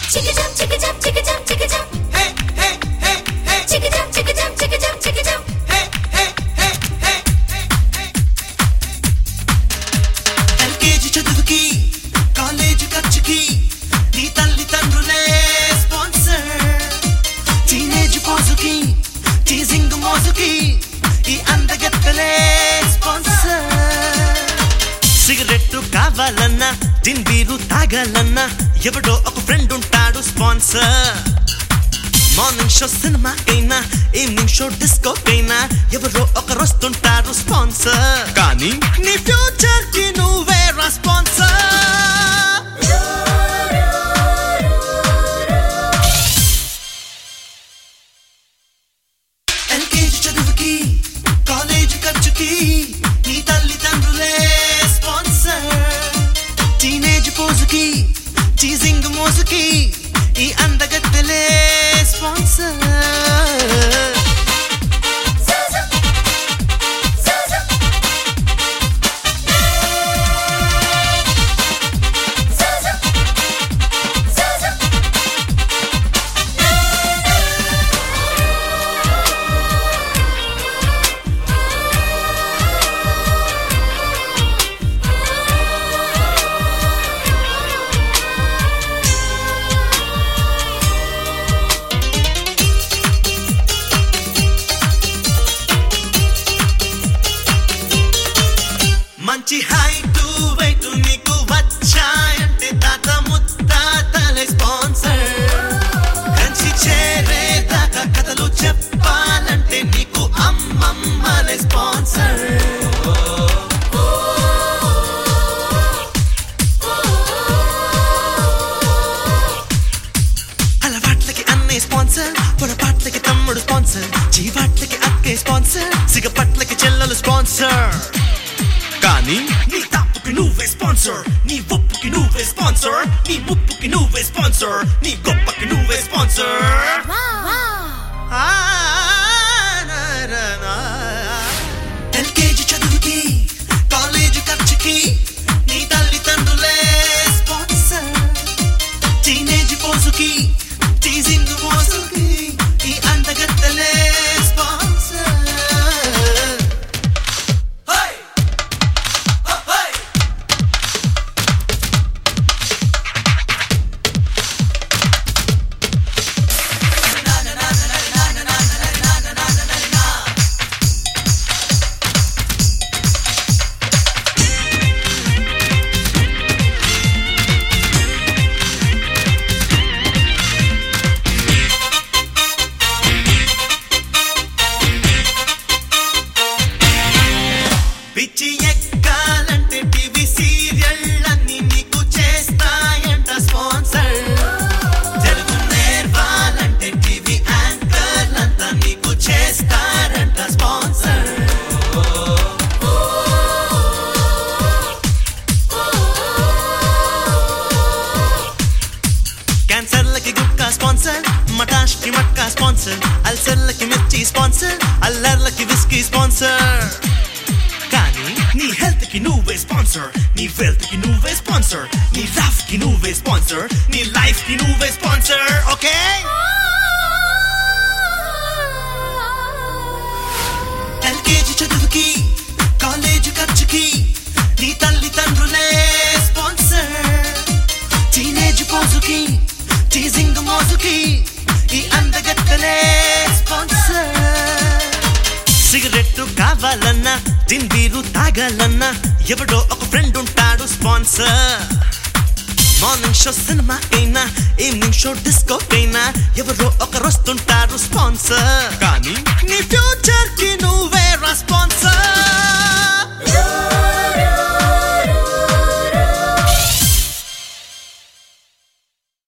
Chicka jump, chicka jump, chicka jump, chicka jump. Hey, hey, hey, hey, Chicka jump, chicka jump, chicka jump, chicka jump. hey, hey, hey, hey, hey. LKG చదువుకి college ఖర్చుకి నీ తల్లిదండ్రులే sponsor teenage పోజుకి teasing మోజుకి ఈ అందగత్తలే sponsor cigarette కావాలన్నా జిన్ beer తాగాలన్నా ఎవడో ఒక ఫ్రెండ్ ఉంటాడు స్పాన్సర్ మార్నింగ్ షో సినిమాకైనా ఈవినింగ్ షో డిస్కోకైనా ఎవరో ఒకరు వస్తుంటారు స్పాన్సర్ కానీ నీ ఫ్యూచర్ కి నువ్వే స్పాన్సర్ ఎల్కేజీ చదువుకి కాలేజ్ ఖర్చుకి నీ తల్లిదండ్రులే స్పాన్సర్ టీనేజ్ పోజుకి టీజింగ్ మోజుకి ఈ అందగత్తెలే sponsor Zaza. Zaza. Zaza. Zaza. మంచి హైట్ వెయిట్ నీకు వచ్చాయంటే తాత ముత్తాతలే స్పాన్సర్ కంచి చేరేదాకా కథలు చెప్పాలంటే నీకు అమ్మమ్మలే స్పాన్సర్ అలవాట్లకి అన్నయ్య స్పాన్సర్ పొరపాట్లకి తమ్ముడు స్పాన్సర్ జీవాట్లకి అక్కే స్పాన్సర్ సిగపట్లకి చెల్లెలు స్పాన్సర్ కానీ నీ తప్పుకి నువ్వే స్పాన్సర్ నీ ఒప్పుకి నువ్వే స్పాన్సర్ నీ ముప్పుకి నువ్వే స్పాన్సర్ నీ గొప్పకి నువ్వే స్పాన్సర్ ఎల్కేజీ చదువుకి కాలేజీ ఖర్చుకి నీ తల్లిదండ్రులే స్పాన్సర్ టీనేజ్ పోసుకి టీజింగ్ మోసుకి ఈ అందగత్తలే స్పాన్సర్ హై హై పిచ్చి ఎక్కాలంటే టీవీ సీరియల్ అన్ని నీకు చేస్తాయంట స్పాన్సర్ తెలుగు నేర్వాలంటే టీవీ యాంకర్ అంతా నీకు చేస్తారంట స్పాన్సర్ క్యాన్సర్లకి గుక్క స్పాన్సర్ మటాష్కి మట్కా స్పాన్సర్ అల్సర్లకి మిర్చి స్పాన్సర్ అల్లర్లకి విస్కీ స్పాన్సర్ కానీ నీ హెల్త్ కి నువ్వే స్పాన్సర్ నీ వెల్త్ కి నువ్వే స్పాన్సర్ నీ లవ్ కి నువ్వే స్పాన్సర్ నీ లైఫ్ కి నువ్వే స్పాన్సర్ ఓకే ఎల్కేజీ చదువుకి కాలేజ్ ఖర్చుకి నీ తల్లిదండ్రులే స్పాన్సర్ టీనేజ్ పోజుకి టీజింగ్ మోజుకి ఈ అందగత్తలే స్పాన్సర్ సిగరెట్టు కావాలన్నా జిన్ బీరు తాగాలన్నా ఎవడో ఒక ఫ్రెండ్ ఉంటాడు స్పాన్సర్ మార్నింగ్ షో సినిమాకైనా ఈవినింగ్ షో డిస్కోకైనా ఎవరో ఒకరు వస్తుంటారు స్పాన్సర్ కానీ నీ ఫ్యూచర్ కి నువ్వే స్పాన్సర్